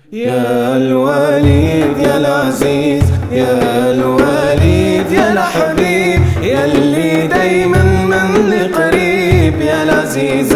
يا الوليد يا العزيز يا الوليد يا الحبيب يا اللي دايما مني قريب يا العزيز